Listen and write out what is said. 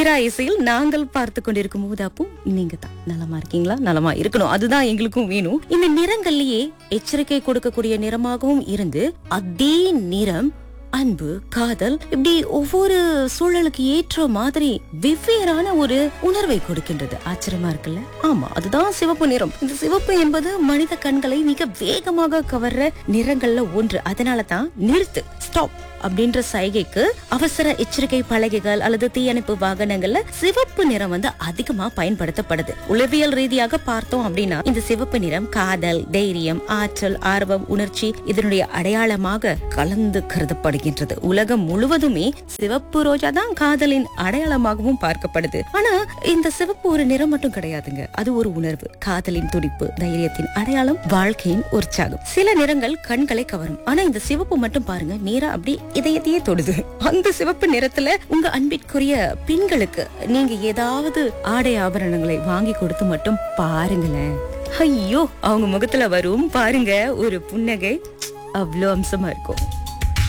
தீரா இசையில் நாங்கள் பார்த்து கொண்டிருக்கும் ஊதாப்பும் நீங்க தான் நலமா இருக்கீங்களா நலமா இருக்கணும் அதுதான் எங்களுக்கும் வேணும் இந்த நிறங்கள்லயே எச்சரிக்கை கொடுக்கக்கூடிய நிறமாகவும் இருந்து அதே நிறம் அன்பு காதல் இப்படி ஒவ்வொரு சூழலுக்கு ஏற்ற மாதிரி வெவ்வேறான ஒரு உணர்வை கொடுக்கின்றது ஆச்சரியமா இருக்குல்ல ஆமா அதுதான் சிவப்பு நிறம் இந்த சிவப்பு என்பது மனித கண்களை மிக வேகமாக கவர்ற நிறங்கள்ல ஒன்று அதனால தான் நிறுத்து ஸ்டாப் அப்படின்ற சைகைக்கு அவசர எச்சரிக்கை பலகைகள் அல்லது தீயணைப்பு வாகனங்கள்ல சிவப்பு நிறம் வந்து அதிகமா பயன்படுத்தப்படுது உளவியல் ரீதியாக பார்த்தோம் அப்படின்னா இந்த சிவப்பு நிறம் காதல் தைரியம் ஆற்றல் ஆர்வம் உணர்ச்சி இதனுடைய அடையாளமாக கலந்து கருதப்படுகின்றது உலகம் முழுவதுமே சிவப்பு ரோஜா தான் காதலின் அடையாளமாகவும் பார்க்கப்படுது ஆனா இந்த சிவப்பு ஒரு நிறம் மட்டும் கிடையாதுங்க அது ஒரு உணர்வு காதலின் துடிப்பு தைரியத்தின் அடையாளம் வாழ்க்கையின் உற்சாகம் சில நிறங்கள் கண்களை கவரும் ஆனா இந்த சிவப்பு மட்டும் பாருங்க நேரா அப்படி இதயத்தையே தொடுது அந்த சிவப்பு நிறத்துல உங்க அன்பிற்குரிய பெண்களுக்கு நீங்க ஏதாவது ஆடை ஆபரணங்களை வாங்கி கொடுத்து மட்டும் பாருங்களேன் ஐயோ அவங்க முகத்துல வரும் பாருங்க ஒரு புன்னகை அவ்வளோ அம்சமா இருக்கும்